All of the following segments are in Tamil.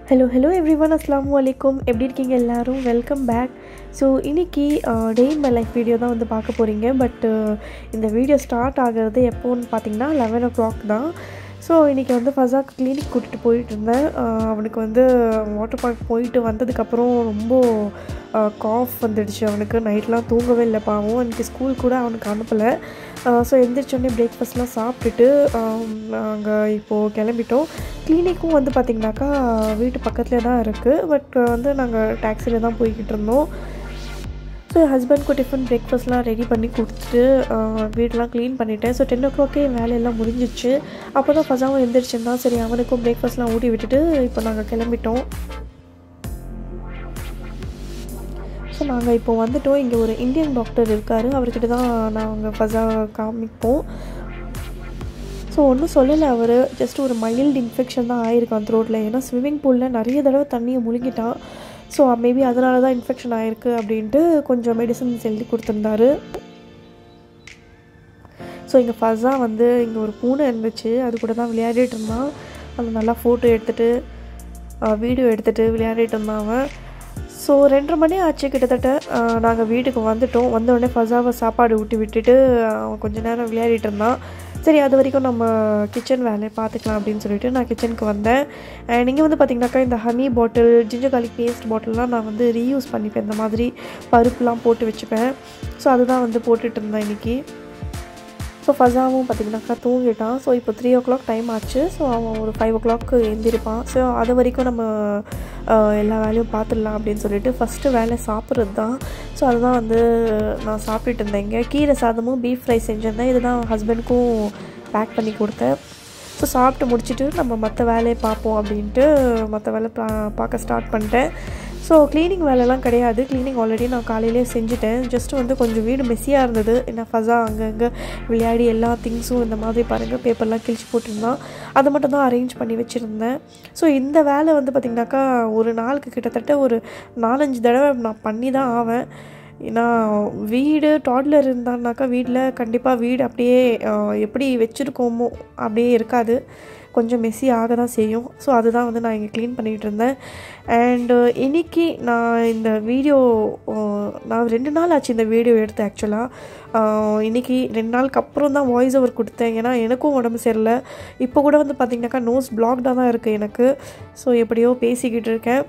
ஹலோ ஹலோ எவ்ரி ஒன் அஸ்லாம் வலைக்கும் எப்படி இருக்கீங்க எல்லாரும் வெல்கம் பேக் ஸோ இன்றைக்கி day in my life video தான் வந்து பார்க்க போகிறீங்க பட் இந்த வீடியோ ஸ்டார்ட் ஆகிறது எப்போன்னு பார்த்தீங்கன்னா லெவன் ஓ கிளாக் தான் ஸோ இன்றைக்கி வந்து ஃபசாக்கு கிளினிக் கூட்டிகிட்டு போயிட்டு இருந்தேன் ஆஹ் அவனுக்கு வந்து வாட்டர் பார்க் போயிட்டு வந்ததுக்கப்புறம் ரொம்ப காஃப் வந்துடுச்சு அவனுக்கு நைட்லாம் தூங்கவே இல்லை பாவம் இன்றைக்கி ஸ்கூல் கூட அவனுக்கு அனுப்பலை ஸோ எந்திரிச்சோடனே பிரேக்ஃபாஸ்ட்லாம் சாப்பிட்டுட்டு நாங்கள் இப்போது கிளம்பிட்டோம் கிளினிக்கும் வந்து பார்த்திங்கனாக்கா வீட்டு பக்கத்தில் தான் இருக்குது பட் வந்து நாங்கள் டாக்ஸியில் தான் போய்கிட்டு இருந்தோம் ஸோ என் ஹஸ்பண்ட்க்கு டிஃபன் பிரேக்ஃபாஸ்ட்லாம் ரெடி பண்ணி கொடுத்துட்டு ஆஹ் வீடெலாம் க்ளீன் பண்ணிட்டேன் ஸோ டென் ஓ கிளாக்கே வேலையெல்லாம் முடிஞ்சிச்சு அப்போ தான் ஃபசாவும் எந்திரிச்சிருந்தான் சரி அவனுக்கும் பிரேக்ஃபாஸ்ட்லாம் ஊட்டி விட்டுட்டு இப்போ நாங்கள் கிளம்பிட்டோம் ஸோ நாங்கள் இப்போ வந்துட்டோம் இங்கே ஒரு இந்தியன் டாக்டர் இருக்கார் அவர்கிட்ட தான் நாங்கள் ஃபஸா காமிப்போம் ஸோ ஒன்றும் சொல்லலை அவர் ஜஸ்ட் ஒரு மைல்டு இன்ஃபெக்ஷன் தான் ஆயிருக்கான் த்ரோட்டில் ஏன்னா ஸ்விம்மிங் பூலில் நிறைய தடவை தண்ணியை முழுங்கிட்டான் ஸோ மேபி அதனால தான் இன்ஃபெக்ஷன் ஆயிருக்கு அப்படின்ட்டு கொஞ்சம் மெடிசன்ஸ் எழுதி கொடுத்துருந்தாரு ஸோ இங்கே ஃபஸா வந்து இங்கே ஒரு பூனை இருந்துச்சு அது கூட தான் விளையாடிட்டு இருந்தான் அது நல்லா ஃபோட்டோ எடுத்துகிட்டு வீடியோ எடுத்துகிட்டு விளையாடிட்டு இருந்தான் அவன் ஸோ ரெண்டரை மணி ஆச்சு கிட்டத்தட்ட நாங்கள் வீட்டுக்கு வந்துட்டோம் வந்த உடனே ஃபஸாவை சாப்பாடு ஊட்டி விட்டுட்டு அவன் கொஞ்ச நேரம் விளையாடிட்டு இருந்தான் சரி அது வரைக்கும் நம்ம கிச்சன் வேலையை பார்த்துக்கலாம் அப்படின்னு சொல்லிட்டு நான் கிச்சனுக்கு வந்தேன் அண்ட் இங்கே வந்து பார்த்திங்கனாக்கா இந்த honey bottle ginger garlic paste பாட்டில்லாம் நான் வந்து ரீயூஸ் பண்ணிப்பேன் இந்த மாதிரி பருப்புலாம் போட்டு வச்சுப்பேன் ஸோ அதுதான் வந்து போட்டுட்டு இருந்தேன் இன்றைக்கி ஸோ ஃபஸாவும் பார்த்திங்கனாக்கா தூங்கிட்டான் ஸோ இப்போ த்ரீ ஓ கிளாக் டைம் ஆச்சு ஸோ அவன் ஒரு ஃபைவ் ஓ கிளாக் எழுந்திருப்பான் ஸோ அது வரைக்கும் நம்ம எல்லா வேலையும் பார்த்துடலாம் அப்படின்னு சொல்லிட்டு ஃபஸ்ட்டு வேலை சாப்பிட்றது தான் ஸோ அதுதான் வந்து நான் சாப்பிட்டுட்டு இருந்தேங்க கீரை சாதமும் பீஃப் ஃப்ரை செஞ்சிருந்தேன் இதுதான் ஹஸ்பண்டுக்கும் பேக் பண்ணி கொடுத்தேன் ஸோ சாப்பிட்டு முடிச்சுட்டு நம்ம மற்ற வேலையை பார்ப்போம் அப்படின்ட்டு மற்ற வேலை பா பார்க்க ஸ்டார்ட் பண்ணிட்டேன் ஸோ க்ளீனிங் வேலைலாம் கிடையாது க்ளீனிங் ஆல்ரெடி நான் காலையிலே செஞ்சுட்டேன் ஜஸ்ட் வந்து கொஞ்சம் வீடு மெஸ்ஸியாக இருந்தது என்ன ஃபஸா அங்கங்கே விளையாடி எல்லா திங்ஸும் இந்த மாதிரி பாருங்கள் பேப்பர்லாம் கிழிச்சு போட்டிருந்தான் அதை மட்டும் தான் அரேஞ்ச் பண்ணி வச்சுருந்தேன் ஸோ இந்த வேலை வந்து பார்த்திங்கனாக்கா ஒரு நாளுக்கு கிட்டத்தட்ட ஒரு நாலஞ்சு தடவை நான் பண்ணி தான் ஆவேன் ஏன்னா வீடு டாட்லர் இருந்தான்னாக்கா வீட்டில் கண்டிப்பாக வீடு அப்படியே எப்படி வச்சுருக்கோமோ அப்படியே இருக்காது கொஞ்சம் மெஸ்ஸி ஆக தான் செய்யும் ஸோ அதுதான் வந்து நான் இங்கே க்ளீன் பண்ணிகிட்டு இருந்தேன் அண்டு இன்றைக்கி நான் இந்த வீடியோ நான் ரெண்டு நாள் ஆச்சு இந்த வீடியோ எடுத்தேன் ஆக்சுவலாக இன்றைக்கி ரெண்டு நாளுக்கு அப்புறம் தான் வாய்ஸ் ஓவர் கொடுத்தேன் ஏன்னா எனக்கும் உடம்பு சரியில்லை இப்போ கூட வந்து பார்த்திங்கனாக்கா நோஸ் பிளாக்டாக தான் இருக்குது எனக்கு ஸோ எப்படியோ பேசிக்கிட்டு இருக்கேன்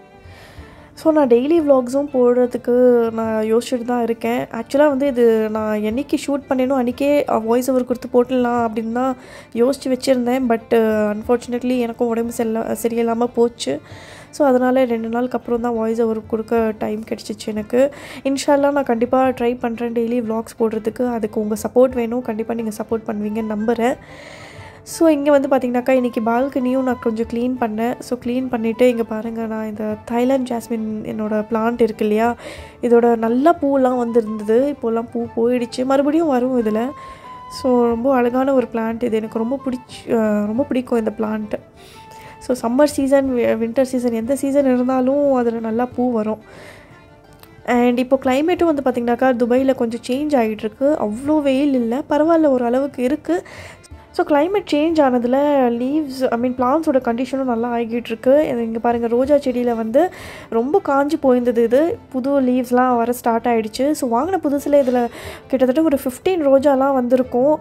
ஸோ நான் டெய்லி விலாக்ஸும் போடுறதுக்கு நான் யோசிச்சுட்டு தான் இருக்கேன் ஆக்சுவலாக வந்து இது நான் என்றைக்கு ஷூட் பண்ணேனோ அன்றைக்கே வாய்ஸ் ஓவர் கொடுத்து போட்டுடலாம் அப்படின்னு தான் யோசித்து வச்சுருந்தேன் பட் அன்ஃபார்ச்சுனேட்லி எனக்கும் உடம்பு சரியில்ல சரியில்லாமல் போச்சு ஸோ அதனால் ரெண்டு நாளுக்கு அப்புறம் தான் வாய்ஸ் ஓவர் கொடுக்க டைம் கிடச்சிச்சு எனக்கு இன்ஷால்லாம் நான் கண்டிப்பாக ட்ரை பண்ணுறேன் டெய்லி விலாக்ஸ் போடுறதுக்கு அதுக்கு உங்கள் சப்போர்ட் வேணும் கண்டிப்பாக நீங்கள் சப்போர்ட் பண்ணுவீங்கன்னு நம்புகிறேன் ஸோ இங்கே வந்து பார்த்திங்கனாக்கா இன்றைக்கி பால்கனியும் நான் கொஞ்சம் க்ளீன் பண்ணேன் ஸோ க்ளீன் பண்ணிவிட்டு இங்கே பாருங்கள் நான் இந்த தைலாண்ட் ஜாஸ்மின் என்னோடய பிளான்ட் இருக்கு இல்லையா இதோட நல்ல பூலாம் வந்துருந்தது இப்போல்லாம் பூ போயிடுச்சு மறுபடியும் வரும் இதில் ஸோ ரொம்ப அழகான ஒரு பிளான்ட் இது எனக்கு ரொம்ப பிடிச்சி ரொம்ப பிடிக்கும் இந்த plant so summer season winter season எந்த சீசன் இருந்தாலும் அதில் நல்லா பூ வரும் அண்ட் இப்போ கிளைமேட்டும் வந்து பார்த்திங்கனாக்கா துபாயில் கொஞ்சம் சேஞ்ச் ஆகிட்டுருக்கு அவ்வளோ வெயில் இல்லை பரவாயில்ல ஒரு அளவுக்கு இருக்குது ஸோ கிளைமேட் சேஞ்ச் ஆனதில் லீவ்ஸ் ஐ மீன் பிளான்ஸோட கண்டிஷனும் நல்லா ஆகிட்டு இருக்கு இங்கே பாருங்கள் ரோஜா செடியில் வந்து ரொம்ப காஞ்சி போயிருந்தது இது புது லீவ்ஸ்லாம் வர ஸ்டார்ட் ஆகிடுச்சு ஸோ வாங்கின புதுசில் இதில் கிட்டத்தட்ட ஒரு ஃபிஃப்டீன் ரோஜாலாம் வந்திருக்கும்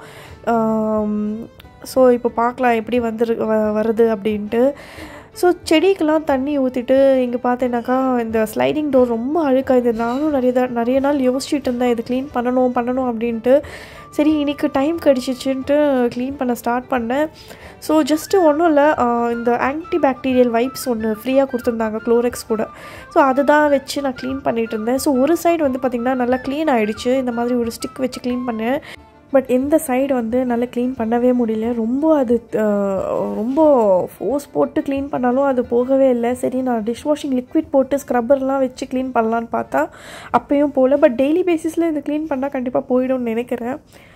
ஸோ இப்போ பார்க்கலாம் எப்படி வந்துரு வருது அப்படின்ட்டு ஸோ செடிக்கெலாம் தண்ணி ஊற்றிட்டு இங்கே பார்த்தேன்னாக்கா இந்த ஸ்லைடிங் டோர் ரொம்ப அழுக்காக இது நானும் நிறைய த நிறைய நாள் யோசிச்சுட்டு இருந்தேன் இது க்ளீன் பண்ணணும் பண்ணணும் அப்படின்ட்டு சரி இன்றைக்கி டைம் கிடச்சிச்சுன்ட்டு க்ளீன் பண்ண ஸ்டார்ட் பண்ணேன் ஸோ ஜஸ்ட்டு ஒன்றும் இல்லை இந்த ஆன்டி பாக்டீரியல் வைப்ஸ் ஒன்று ஃப்ரீயாக கொடுத்துருந்தாங்க குளோரெக்ஸ் கூட ஸோ அதுதான் வச்சு நான் க்ளீன் பண்ணிகிட்டு இருந்தேன் ஸோ ஒரு சைடு வந்து பார்த்திங்கன்னா நல்லா க்ளீன் ஆகிடுச்சு இந்த மாதிரி ஒரு ஸ்டிக் வச்சு க்ளீன் பண்ணேன் பட் இந்த சைடு வந்து நல்லா க்ளீன் பண்ணவே முடியல ரொம்ப அது ரொம்ப ஃபோர்ஸ் போட்டு க்ளீன் பண்ணாலும் அது போகவே இல்லை சரி நான் டிஷ் வாஷிங் லிக்விட் போட்டு ஸ்க்ரப்பர்லாம் வச்சு க்ளீன் பண்ணலான்னு பார்த்தா அப்பயும் போகல பட் டெய்லி பேசிஸில் இது க்ளீன் பண்ணால் கண்டிப்பாக போயிடும்னு நினைக்கிறேன்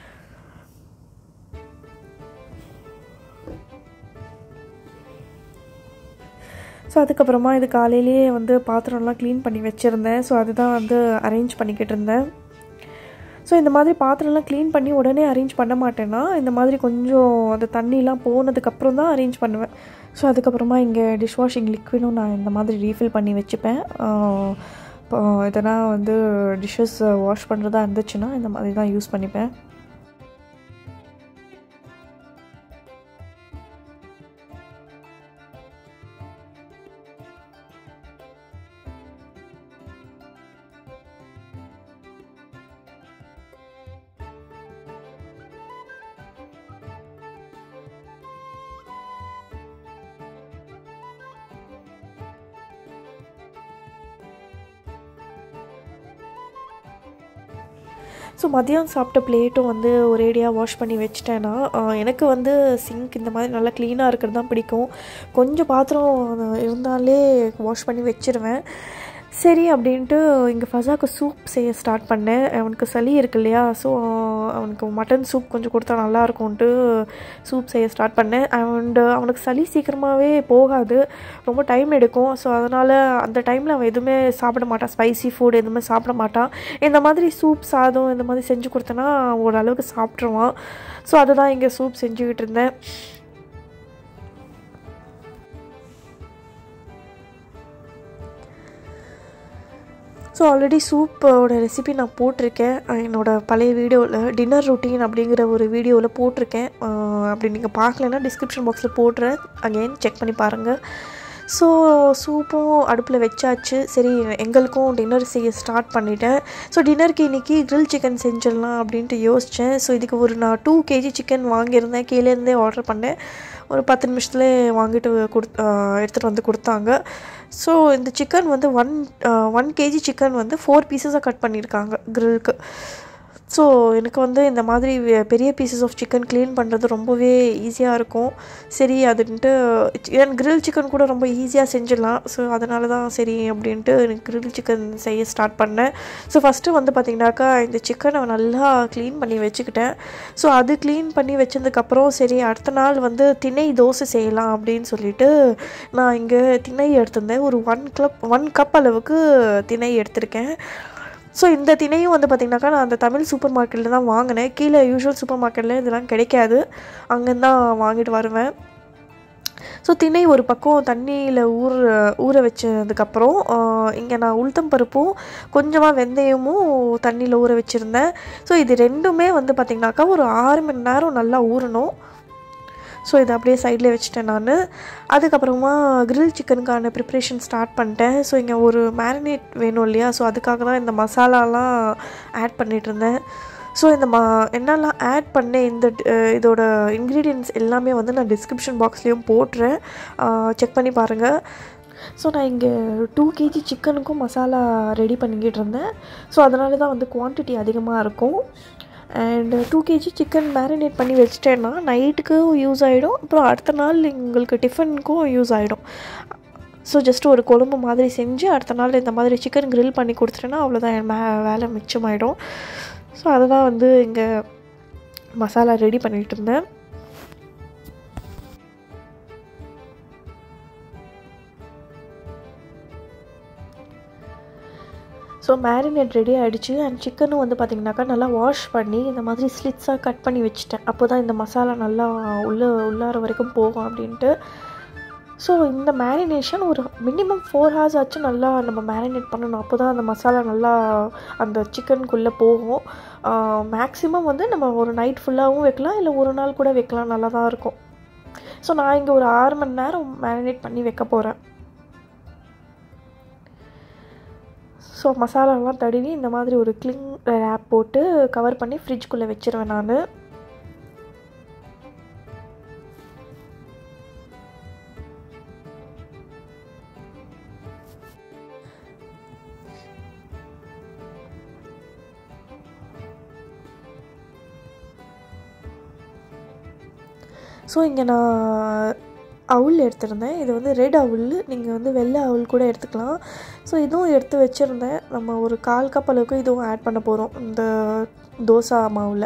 ஸோ அதுக்கப்புறமா இது காலையிலேயே வந்து பாத்திரம்லாம் க்ளீன் பண்ணி வச்சுருந்தேன் ஸோ அதுதான் வந்து அரேஞ்ச் பண்ணிக்கிட்டு இருந்தேன் ஸோ ஸோ இந்த மாதிரி பாத்திரம்லாம் க்ளீன் பண்ணி உடனே அரேஞ்ச் பண்ண மாட்டேன்னா இந்த மாதிரி கொஞ்சம் அந்த தண்ணிலாம் போனதுக்கப்புறம் தான் அரேஞ்ச் பண்ணுவேன் ஸோ அதுக்கப்புறமா இங்கே டிஷ் வாஷிங் லிக்விடும் நான் இந்த மாதிரி ரீஃபில் பண்ணி வச்சுப்பேன் இப்போ எதனா வந்து டிஷ்ஷஸ் வாஷ் பண்ணுறதா இருந்துச்சுன்னா இந்த மாதிரி தான் யூஸ் பண்ணிப்பேன் ஸோ மதியம் சாப்பிட்ட பிளேட்டும் வந்து ஒரேடியாக வாஷ் பண்ணி வச்சிட்டேன்னா எனக்கு வந்து சிங்க் இந்த மாதிரி நல்லா க்ளீனாக இருக்கிறது தான் பிடிக்கும் கொஞ்சம் பாத்திரம் இருந்தாலே வாஷ் பண்ணி வச்சிருவேன் சரி அப்படின்ட்டு இங்கே ஃபசாக்கு சூப் செய்ய ஸ்டார்ட் பண்ணேன் அவனுக்கு சளி இருக்கு இல்லையா ஸோ அவனுக்கு மட்டன் சூப் கொஞ்சம் கொடுத்தா நல்லாயிருக்கும்ன்ட்டு சூப் செய்ய ஸ்டார்ட் பண்ணேன் அண்டு அவனுக்கு சளி சீக்கிரமாகவே போகாது ரொம்ப டைம் எடுக்கும் ஸோ அதனால் அந்த டைமில் அவன் எதுவுமே சாப்பிட மாட்டான் ஸ்பைசி ஃபுட் எதுவுமே சாப்பிட மாட்டான் இந்த மாதிரி சூப் சாதம் இந்த மாதிரி செஞ்சு கொடுத்தேன்னா ஓரளவுக்கு சாப்பிட்ருவான் ஸோ அதுதான் இங்கே சூப் செஞ்சுக்கிட்டு இருந்தேன் ஸோ ஆல்ரெடி சூப்போட ரெசிபி நான் போட்டிருக்கேன் என்னோடய பழைய வீடியோவில் டின்னர் ரொட்டீன் அப்படிங்கிற ஒரு வீடியோவில் போட்டிருக்கேன் அப்படி நீங்கள் பார்க்கலன்னா டிஸ்கிரிப்ஷன் பாக்ஸில் போடுறேன் அகெயின் செக் பண்ணி பாருங்கள் ஸோ சூப்பும் அடுப்பில் வச்சாச்சு சரி எங்களுக்கும் டின்னர் செய்ய ஸ்டார்ட் பண்ணிட்டேன் ஸோ டின்னருக்கு இன்றைக்கி க்ரில் சிக்கன் செஞ்சிடலாம் அப்படின்ட்டு யோசித்தேன் ஸோ இதுக்கு ஒரு நான் டூ கேஜி சிக்கன் வாங்கியிருந்தேன் கீழேருந்தே ஆர்டர் பண்ணேன் ஒரு பத்து நிமிஷத்துல வாங்கிட்டு கொடுத் எடுத்துகிட்டு வந்து கொடுத்தாங்க ஸோ இந்த சிக்கன் வந்து ஒன் ஒன் கேஜி சிக்கன் வந்து ஃபோர் பீசஸாக கட் பண்ணியிருக்காங்க க்ரில்க்கு ஸோ எனக்கு வந்து இந்த மாதிரி பெரிய பீசஸ் ஆஃப் சிக்கன் க்ளீன் பண்ணுறது ரொம்பவே ஈஸியாக இருக்கும் சரி அதுன்ட்டு ஏன் க்ரில் சிக்கன் கூட ரொம்ப ஈஸியாக செஞ்சிடலாம் ஸோ அதனால தான் சரி அப்படின்ட்டு எனக்கு க்ரில் சிக்கன் செய்ய ஸ்டார்ட் பண்ணேன் ஸோ ஃபஸ்ட்டு வந்து பார்த்திங்கனாக்கா இந்த சிக்கனை நல்லா க்ளீன் பண்ணி வச்சுக்கிட்டேன் ஸோ அது க்ளீன் பண்ணி வச்சதுக்கப்புறம் சரி அடுத்த நாள் வந்து திணை தோசை செய்யலாம் அப்படின்னு சொல்லிட்டு நான் இங்கே திணை எடுத்திருந்தேன் ஒரு ஒன் கப் ஒன் கப் அளவுக்கு திணை எடுத்திருக்கேன் ஸோ இந்த திணையும் வந்து பார்த்திங்கனாக்கா நான் அந்த தமிழ் சூப்பர் மார்க்கெட்டில் தான் வாங்கினேன் கீழே யூஸ்வல் சூப்பர் மார்க்கெட்டில் இதெல்லாம் கிடைக்காது அங்கேருந்து தான் வாங்கிட்டு வருவேன் ஸோ திணை ஒரு பக்கம் தண்ணியில் ஊற ஊற வச்சதுக்கப்புறம் இங்கே நான் உளுத்தம் பருப்பும் கொஞ்சமாக வெந்தயமும் தண்ணியில் ஊற வச்சுருந்தேன் ஸோ இது ரெண்டுமே வந்து பார்த்திங்கனாக்கா ஒரு ஆறு மணி நேரம் நல்லா ஊறணும் ஸோ இதை அப்படியே சைடில் வச்சுட்டேன் நான் அதுக்கப்புறமா க்ரில் சிக்கனுக்கான ப்ரிப்ரேஷன் ஸ்டார்ட் பண்ணிட்டேன் ஸோ இங்கே ஒரு மேரினேட் வேணும் இல்லையா ஸோ அதுக்காக தான் இந்த மசாலாலாம் ஆட் பண்ணிகிட்டு இருந்தேன் ஸோ இந்த மா என்னெல்லாம் ஆட் பண்ணேன் இந்த இதோட இன்க்ரீடியன்ட்ஸ் எல்லாமே வந்து நான் டிஸ்கிரிப்ஷன் பாக்ஸ்லேயும் போட்டுறேன் செக் பண்ணி பாருங்கள் ஸோ நான் இங்கே டூ கேஜி சிக்கனுக்கும் மசாலா ரெடி பண்ணிக்கிட்டு இருந்தேன் ஸோ அதனால தான் வந்து குவான்டிட்டி அதிகமாக இருக்கும் and two KG chicken marinade பண்ணி வச்சிட்டேன்னா நைட்டுக்கும் யூஸ் ஆகிடும் அப்புறம் அடுத்த நாள் உங்களுக்கு டிஃபனுக்கும் யூஸ் ஆகிடும் ஸோ ஜஸ்ட் ஒரு குழம்பு மாதிரி செஞ்சு அடுத்த நாள் இந்த மாதிரி சிக்கன் க்ரில் பண்ணி கொடுத்துட்டேன்னா அவ்வளோதான் என் மே வேலை மிச்சமாயிடும் ஸோ அதை தான் வந்து இங்கே மசாலா ரெடி பண்ணிகிட்டு இருந்தேன் ஸோ மேரினேட் ரெடி ஆகிடுச்சு அண்ட் சிக்கனும் வந்து பார்த்திங்கனாக்கா நல்லா வாஷ் பண்ணி இந்த மாதிரி ஸ்லிட்ஸாக கட் பண்ணி வச்சுட்டேன் அப்போ தான் இந்த மசாலா நல்லா உள்ளே உள்ளார வரைக்கும் போகும் அப்படின்ட்டு ஸோ இந்த மேரினேஷன் ஒரு மினிமம் ஃபோர் ஹவர்ஸ் ஆச்சும் நல்லா நம்ம மேரினேட் பண்ணணும் அப்போ தான் அந்த மசாலா நல்லா அந்த சிக்கனுக்குள்ளே போகும் மேக்ஸிமம் வந்து நம்ம ஒரு நைட் ஃபுல்லாகவும் வைக்கலாம் இல்லை ஒரு நாள் கூட வைக்கலாம் நல்லா தான் இருக்கும் ஸோ நான் இங்கே ஒரு ஆறு மணி நேரம் மேரினேட் பண்ணி வைக்க போகிறேன் ஸோ மசாலாலாம் தடவி இந்த மாதிரி ஒரு கிளிங் ரேப் போட்டு கவர் பண்ணி ஃப்ரிட்ஜ்குள்ளே வச்சிருவேன் நான் ஸோ இங்கே நான் அவுல் எடுத்திருந்தேன் இது வந்து ரெட் அவுல் நீங்கள் வந்து வெள்ளை அவுல் கூட எடுத்துக்கலாம் ஸோ இதுவும் எடுத்து வச்சுருந்தேன் நம்ம ஒரு கால் கப் அளவுக்கு இதுவும் ஆட் பண்ண போகிறோம் இந்த தோசை மாவில்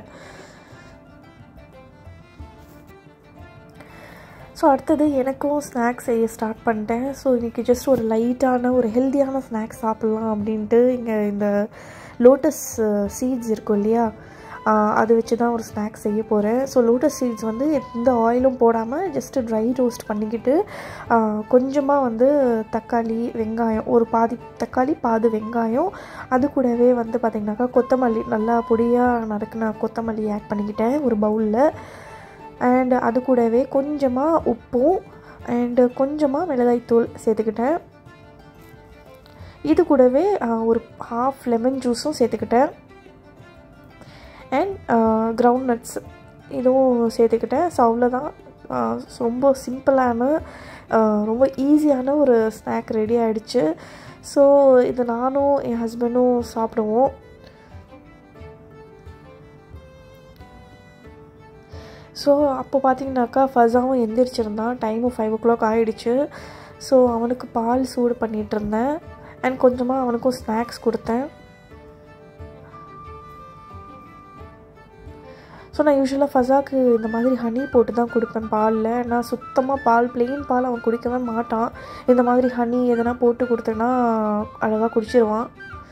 ஸோ அடுத்தது எனக்கும் ஸ்நாக்ஸ் செய்ய ஸ்டார்ட் பண்ணிட்டேன் ஸோ இன்றைக்கி ஜஸ்ட் ஒரு லைட்டான ஒரு ஹெல்த்தியான ஸ்நாக்ஸ் சாப்பிட்லாம் அப்படின்ட்டு இங்கே இந்த லோட்டஸ் சீட்ஸ் இருக்கும் இல்லையா ஆஹ் அது வச்சு தான் ஒரு ஸ்நாக்ஸ் செய்ய போகிறேன் ஸோ லோட்டஸ் சீட்ஸ் வந்து எந்த ஆயிலும் போடாமல் ஜஸ்ட்டு ட்ரை ரோஸ்ட் பண்ணிக்கிட்டு கொஞ்சமாக வந்து தக்காளி வெங்காயம் ஒரு பாதி தக்காளி பாதி வெங்காயம் அது கூடவே வந்து பார்த்திங்கனாக்கா கொத்தமல்லி நல்லா பொடியாக நறுக்குன கொத்தமல்லி ஆட் பண்ணிக்கிட்டேன் ஒரு பவுலில் அண்ட் அது கூடவே கொஞ்சமாக உப்பும் அண்டு கொஞ்சமாக மிளகாய்த்தூள் சேர்த்துக்கிட்டேன் இது கூடவே ஆஹ், ஒரு ஹாஃப் லெமன் ஜூஸும் சேர்த்துக்கிட்டேன் அண்ட் கிரவுண்ட் நட்ஸ் இதுவும் சேர்த்துக்கிட்டேன் ஸோ அவ்வளோதான் ஆஹ், ரொம்ப சிம்பிளான ஆஹ், ரொம்ப ஈஸியான ஒரு ஸ்நாக் ரெடி ஆகிடுச்சு ஸோ இது நானும் என் ஹஸ்பண்டும் சாப்பிடுவோம் ஸோ அப்போ பார்த்தீங்கன்னாக்கா ஃபஸாவும் எந்திரிச்சிருந்தான் டைமும் ஃபைவ் ஓ கிளாக் ஆகிடுச்சு ஸோ அவனுக்கு பால் சூடு பண்ணிகிட்டு இருந்தேன் அண்ட் கொஞ்சமாக அவனுக்கும் ஸ்நாக்ஸ் கொடுத்தேன் ஸோ நான் யூஸ்வலாக ஃபஸாக்கு இந்த மாதிரி ஹனி போட்டு தான் கொடுப்பேன் பாலில் நான் சுத்தமாக பால் plain பால் அவன் குடிக்கவே மாட்டான் இந்த மாதிரி ஹனி எதனா போட்டு கொடுத்தேன்னா அழகாக குடிச்சிருவான்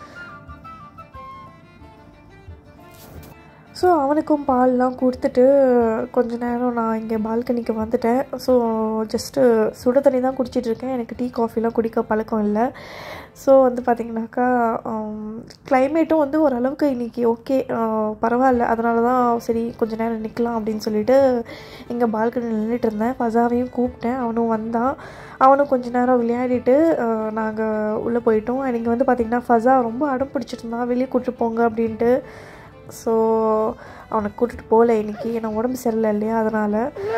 ஸோ அவனுக்கும் பால்லாம் கொடுத்துட்டு கொஞ்ச நேரம் நான் இங்கே பால்கனிக்கு வந்துட்டேன் ஸோ ஜஸ்ட்டு சுட தண்ணி தான் குடிச்சிட்டு இருக்கேன் எனக்கு டீ காஃபிலாம் குடிக்க பழக்கம் இல்லை ஸோ வந்து பார்த்திங்கனாக்கா கிளைமேட்டும் வந்து ஓரளவுக்கு இன்றைக்கி ஓகே பரவாயில்ல அதனால தான் சரி கொஞ்ச நேரம் நிற்கலாம் அப்படின்னு சொல்லிட்டு இங்கே பால்கனியில் நின்றுட்டு இருந்தேன் ஃபசாவையும் கூப்பிட்டேன் அவனும் வந்தான் அவனும் கொஞ்ச நேரம் விளையாடிட்டு நாங்கள் உள்ளே போயிட்டோம் and இங்கே வந்து பார்த்திங்கன்னா ஃபஸா ரொம்ப அடம் பிடிச்சிட்டு இருந்தான் வெளியே கூப்பிட்டு போங்க அப்படின்ட்டு ஸோ அவனை கூட்டிகிட்டு போகல இன்னைக்கு ஏன்னா உடம்பு சரியில்லை இல்லையா அதனால்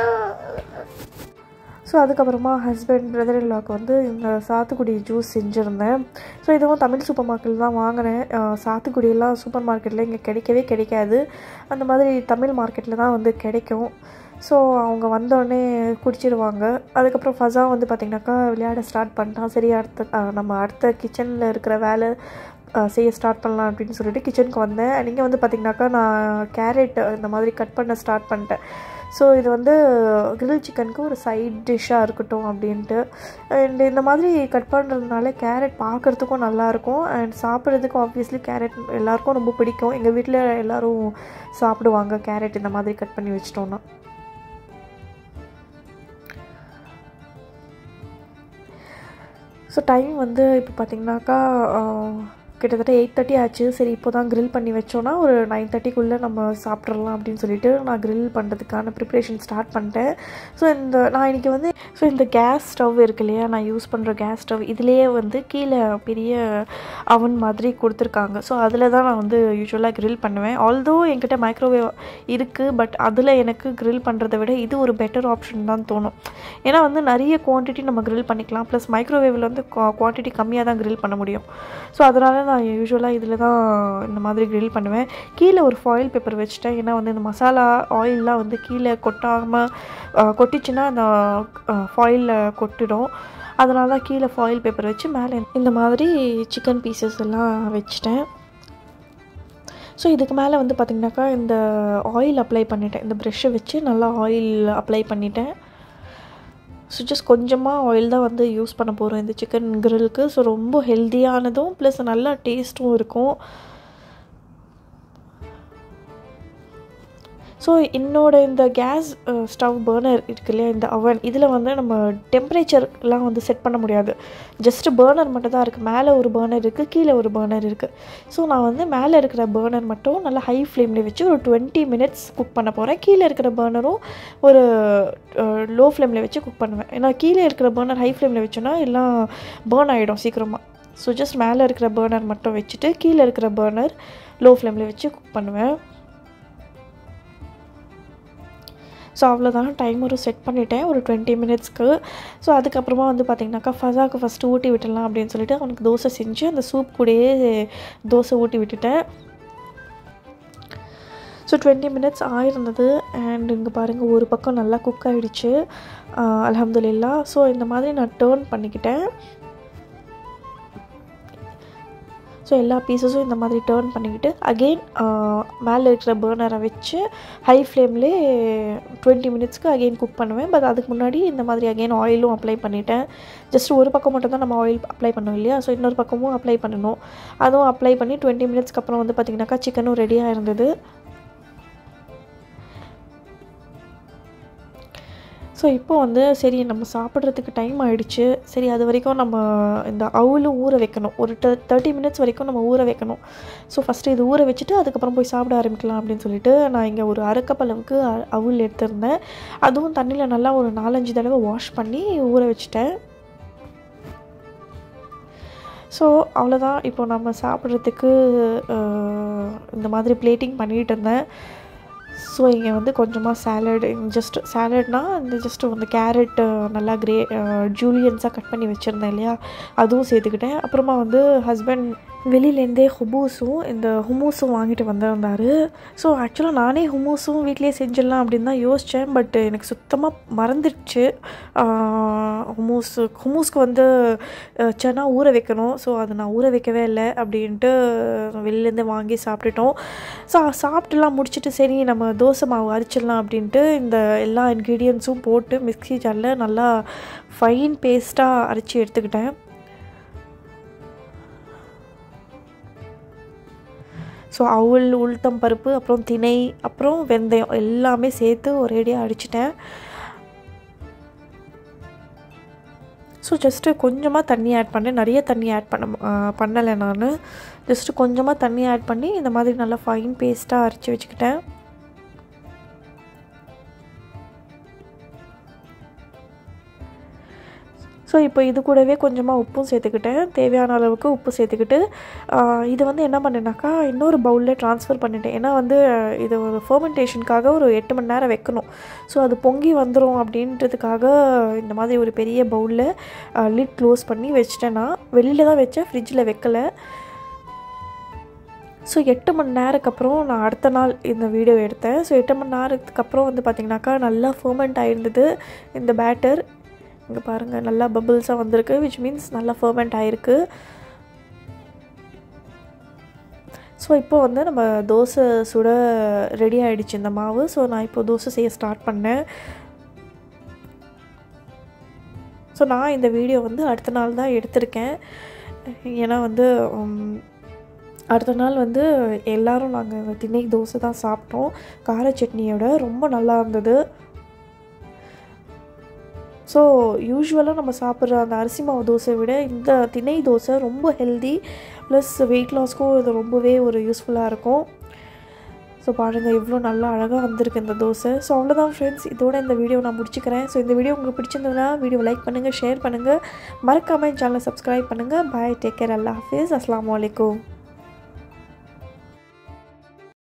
ஸோ அதுக்கப்புறமா ஹஸ்பண்ட் பிரதர் இல்லாவுக்கு வந்து இந்த சாத்துக்குடி ஜூஸ் செஞ்சுருந்தேன் ஸோ இதுவும் தமிழ் சூப்பர் மார்க்கெட்டில் தான் வாங்கினேன் அஹ் சாத்துக்குடியெல்லாம் சூப்பர் மார்க்கெட்டில் இங்கே கிடைக்கவே கிடைக்காது அந்த மாதிரி தமிழ் மார்க்கெட்டில் தான் வந்து கிடைக்கும் ஸோ அவங்க வந்தோடனே குடிச்சிடுவாங்க அதுக்கப்புறம் ஃபஸா வந்து பார்த்திங்கனாக்கா விளையாட ஸ்டார்ட் பண்ணிட்டான் சரி அடுத்த அஹ் நம்ம அடுத்த கிச்சனில் இருக்கிற வேலை அஹ் செய்ய ஸ்டார்ட் பண்ணலாம் அப்படின்னு சொல்லிட்டு கிச்சனுக்கு வந்தேன் நீங்கள் வந்து பார்த்திங்கனாக்கா நான் கேரட் இந்த மாதிரி கட் பண்ண ஸ்டார்ட் பண்ணிட்டேன் ஸோ இது வந்து கிரில் சிக்கனுக்கு ஒரு சைட் டிஷ்ஷாக இருக்கட்டும் அப்படின்ட்டு அண்ட் இந்த மாதிரி கட் பண்ணுறதுனால கேரட் பார்க்குறதுக்கும் நல்லாயிருக்கும் அண்ட் சாப்பிட்றதுக்கும் ஆப்வியஸ்லி கேரட் எல்லாருக்கும் ரொம்ப பிடிக்கும் எங்கள் வீட்டில் எல்லோரும் சாப்பிடுவாங்க கேரட் இந்த மாதிரி கட் பண்ணி வச்சிட்டோன்னா ஸோ டைம் வந்து இப்போ பார்த்தீங்கன்னாக்கா கிட்டத்தட்ட எயிட் தேர்ட்டி ஆச்சு சரி இப்போ தான் grill பண்ணி வச்சோன்னா ஒரு நைன் தேர்ட்டிக்குள்ளே நம்ம சாப்பிட்றலாம் அப்படின்னு சொல்லிட்டு நான் grill பண்ணுறதுக்கான ப்ரிப்ரேஷன் ஸ்டார்ட் பண்ணிட்டேன் ஸோ இந்த நான் இன்றைக்கி வந்து ஸோ இந்த கேஸ் ஸ்டவ் இருக்கு இல்லையா நான் யூஸ் பண்ணுற கேஸ் ஸ்டவ் இதுலேயே வந்து கீழே பெரிய அவன் மாதிரி கொடுத்துருக்காங்க ஸோ அதில் தான் நான் வந்து யூஸ்வலாக grill பண்ணுவேன் ஆல்தோ என்கிட்ட மைக்ரோவேவ் இருக்குது பட் அதில் எனக்கு grill பண்ணுறதை விட இது ஒரு பெட்டர் ஆப்ஷன் தான் தோணும் ஏன்னா வந்து நிறைய குவான்டிட்டி நம்ம grill பண்ணிக்கலாம் ப்ளஸ் மைக்ரோவேவில் வந்து குவான்டிட்டி கம்மியாக தான் grill பண்ண முடியும் ஸோ அதனால் நான் யூஸ்வலாக இதில் தான் இந்த மாதிரி grill பண்ணுவேன் கீழே ஒரு ஃபாயில் பேப்பர் வச்சுட்டேன் ஏன்னா வந்து இந்த மசாலா ஆயிலெலாம் வந்து கீழே கொட்டாமல் கொட்டிச்சுன்னா அந்த ஃபாயிலில் கொட்டிடும் அதனால தான் கீழே ஃபாயில் பேப்பர் வச்சு மேலே இந்த மாதிரி சிக்கன் பீசஸ் எல்லாம் வச்சுட்டேன் ஸோ இதுக்கு மேலே வந்து பார்த்திங்கனாக்கா இந்த ஆயில் அப்ளை பண்ணிட்டேன் இந்த ப்ரெஷ்ஷை வச்சு நல்லா ஆயில் அப்ளை பண்ணிட்டேன் ஸோ ஜஸ்ட் கொஞ்சமாக ஆயில் தான் வந்து யூஸ் பண்ண போகிறோம் இந்த சிக்கன் கிரில்க்கு ஸோ ரொம்ப ஹெல்த்தியானதும் ப்ளஸ் நல்லா டேஸ்ட்டும் இருக்கும் ஸோ என்னோட இந்த கேஸ் ஸ்டவ் பர்னர் இருக்கு இல்லையா இந்த அவன் இதில் வந்து நம்ம டெம்பரேச்சர்லாம் வந்து செட் பண்ண முடியாது ஜஸ்ட் பர்னர் மட்டும் தான் இருக்குது மேலே ஒரு பர்னர் இருக்குது கீழே ஒரு பர்னர் இருக்குது ஸோ நான் வந்து மேலே இருக்கிற பர்னர் மட்டும் நல்லா ஹை ஃப்ளேமில் வச்சு ஒரு டுவெண்ட்டி மினிட்ஸ் குக் பண்ண போகிறேன் கீழே இருக்கிற பர்னரும் ஒரு லோ ஃப்ளேமில் வச்சு குக் பண்ணுவேன் ஏன்னா கீழே இருக்கிற பர்னர் ஹை ஃப்ளேமில் வச்சோன்னா எல்லாம் பேர்ன் ஆகிடும் சீக்கிரமாக ஸோ ஜஸ்ட் மேலே இருக்கிற பர்னர் மட்டும் வச்சுட்டு கீழே இருக்கிற பர்னர் லோ ஃப்ளேமில் வச்சு குக் பண்ணுவேன் ஸோ அவ்வளோதான் டைமரும் செட் பண்ணிட்டேன் ஒரு டுவெண்ட்டி மினிட்ஸ்க்கு ஸோ அதுக்கப்புறமா வந்து பார்த்திங்கனாக்கா ஃபஸாக்கு ஃபஸ்ட்டு ஊட்டி விட்டுடலாம் அப்படின்னு சொல்லிட்டு அவனுக்கு தோசை செஞ்சு அந்த சூப் கூடயே தோசை ஊட்டி விட்டுட்டேன் ஸோ டுவெண்ட்டி மினிட்ஸ் ஆயிருந்தது அண்ட் இங்கே பாருங்கள் ஒரு பக்கம் நல்லா குக் ஆகிடுச்சு அலமதுல்லா ஸோ இந்த மாதிரி நான் டேர்ன் பண்ணிக்கிட்டேன் ஸோ எல்லா பீசஸும் இந்த மாதிரி டேர்ன் பண்ணிக்கிட்டு அகெயின் மேலே இருக்கிற பேர்னரை வச்சு ஹை ஃப்ளேம்லேயே டுவெண்ட்டி மினிட்ஸ்க்கு அகெயின் குக் பண்ணுவேன் பட் அதுக்கு முன்னாடி இந்த மாதிரி அகெயின் ஆயிலும் அப்ளை பண்ணிட்டேன் ஜஸ்ட் ஒரு பக்கம் மட்டும் தான் நம்ம ஆயில் அப்ளை பண்ணோம் இல்லையா ஸோ இன்னொரு பக்கமும் அப்ளை பண்ணணும் அதுவும் அப்ளை பண்ணி டுவெண்ட்டி மினிட்ஸ்க்கு அப்புறம் வந்து பார்த்திங்கனாக்கா சிக்கனும் ரெடியாக இருந்தது ஸோ இப்போ வந்து சரி நம்ம சாப்பிட்றதுக்கு டைம் ஆயிடுச்சு சரி அது வரைக்கும் நம்ம இந்த அவுலும் ஊற வைக்கணும் ஒரு தேர்ட்டி மினிட்ஸ் வரைக்கும் நம்ம ஊற வைக்கணும் ஸோ ஃபஸ்ட்டு இது ஊற வச்சுட்டு அதுக்கப்புறம் போய் சாப்பிட ஆரம்பிக்கலாம் அப்படின்னு சொல்லிட்டு நான் இங்கே ஒரு அரைக்கப் அளவுக்கு அ- அவுல் எடுத்திருந்தேன் அதுவும் தண்ணியில் நல்லா ஒரு நாலஞ்சு தடவை வாஷ் பண்ணி ஊற வச்சுட்டேன் ஸோ அவ்வளோதான் இப்போ நம்ம சாப்பிட்றதுக்கு அஹ், இந்த மாதிரி பிளேட்டிங் பண்ணிகிட்டு இருந்தேன் ஸோ இங்கே வந்து கொஞ்சமாக சாலட் ஜஸ்ட் சாலட்னா இந்த ஜஸ்ட் வந்து கேரட் நல்லா கிரே ஜூலியன்ஸாக கட் பண்ணி வச்சுருந்தேன் இல்லையா அதுவும் சேர்த்துக்கிட்டேன் அப்புறமா வந்து ஹஸ்பண்ட் வெளியிலேருந்தே ஹுமூஸும் இந்த ஹுமூஸும் வாங்கிட்டு வந்திருந்தார் ஸோ ஆக்சுவலாக நானே ஹுமூஸும் வீட்லேயே செஞ்சிடலாம் அப்படின்னு தான் யோசித்தேன் பட் எனக்கு சுத்தமாக மறந்துடுச்சு ஹுமூஸ் ஹுமூஸ்க்கு வந்து அஹ், சனா ஊற வைக்கணும் ஸோ அது நான் ஊற வைக்கவே இல்லை அப்படின்ட்டு வெளியிலேருந்து வாங்கி சாப்பிட்டுட்டோம் ஸோ சாப்பிட்டுலாம் முடிச்சுட்டு சரி நம்ம தோசை மாவு அரைச்சிடலாம் அப்படின்ட்டு இந்த எல்லா இன்க்ரீடியன்ஸும் போட்டு மிக்ஸி ஜாரில் நல்லா ஃபைன் பேஸ்ட்டாக அரைச்சி எடுத்துக்கிட்டேன் ஸோ அவுள் உளுத்தம் பருப்பு அப்புறம் திணை அப்புறம் வெந்தயம் எல்லாமே சேர்த்து ஒரேடியாக அடிச்சிட்டேன் ஸோ ஜஸ்ட்டு கொஞ்சமாக தண்ணி ஆட் பண்ணேன் நிறைய தண்ணி ஆட் பண்ண பண்ணலை நான் ஜஸ்ட்டு கொஞ்சமாக தண்ணி ஆட் பண்ணி இந்த மாதிரி நல்லா ஃபைன் பேஸ்ட்டாக அரைச்சி வச்சுக்கிட்டேன் ஸோ இப்போ இது கூடவே கொஞ்சமாக உப்பும் சேர்த்துக்கிட்டேன் தேவையான அளவுக்கு உப்பு சேர்த்துக்கிட்டு ஆஹ் இது வந்து என்ன பண்ணேனாக்கா இன்னொரு பவுலில் ட்ரான்ஸ்ஃபர் பண்ணிட்டேன் ஏன்னா வந்து இது ஒரு ஃபர்மெண்டேஷனுக்காக ஒரு எட்டு மணி நேரம் வைக்கணும் ஸோ அது பொங்கி வந்துடும் அப்படின்றதுக்காக இந்த மாதிரி ஒரு பெரிய பவுலில் லிட் க்ளோஸ் பண்ணி வச்சிட்டேன் நான் வெளியில் தான் வச்சேன் ஃப்ரிட்ஜில் வைக்கல ஸோ எட்டு மணி நேரத்துக்கு அப்புறம் நான் அடுத்த நாள் இந்த வீடியோ எடுத்தேன் ஸோ எட்டு மணி நேரத்துக்கு அப்புறம் வந்து பார்த்திங்கனாக்கா நல்லா ஃபர்மெண்ட் ஆயிருந்தது இந்த பேட்டர் இங்கே பாருங்கள் நல்லா பபிள்ஸாக வந்திருக்கு விச் மீன்ஸ் நல்லா ஃபர்மெண்ட் ஆயிருக்கு ஸோ இப்போ வந்து நம்ம தோசை சுட ரெடி ஆயிடுச்சு இந்த மாவு ஸோ நான் இப்போ தோசை செய்ய ஸ்டார்ட் பண்ணேன் ஸோ நான் இந்த வீடியோ வந்து அடுத்த நாள் தான் எடுத்திருக்கேன் ஏன்னா வந்து உம், அடுத்த நாள் வந்து எல்லாரும் நாங்கள் திணை தோசை தான் சாப்பிட்டோம் கார சட்னியோட ரொம்ப நல்லா இருந்தது ஸோ யூஸ்வலாக நம்ம சாப்பிட்ற அந்த அரிசி மாவு தோசையை விட இந்த திணை தோசை ரொம்ப ஹெல்தி ப்ளஸ் வெயிட் லாஸ்க்கும் இது ரொம்பவே ஒரு யூஸ்ஃபுல்லாக இருக்கும் ஸோ பாருங்கள் எவ்வளோ நல்லா அழகாக வந்திருக்கு இந்த தோசை ஸோ அவ்வளோதான் ஃப்ரெண்ட்ஸ் இதோட இந்த வீடியோ நான் முடிச்சுக்கிறேன் ஸோ இந்த வீடியோ உங்களுக்கு பிடிச்சிருந்ததுன்னா வீடியோ லைக் பண்ணுங்கள் ஷேர் பண்ணுங்கள் மறக்காமல் சேனலை சப்ஸ்கிரைப் பண்ணுங்கள் பாய் டேக் கேர் அல்லா ஹாஃபிஸ் அஸ்லாம் வலைக்கும்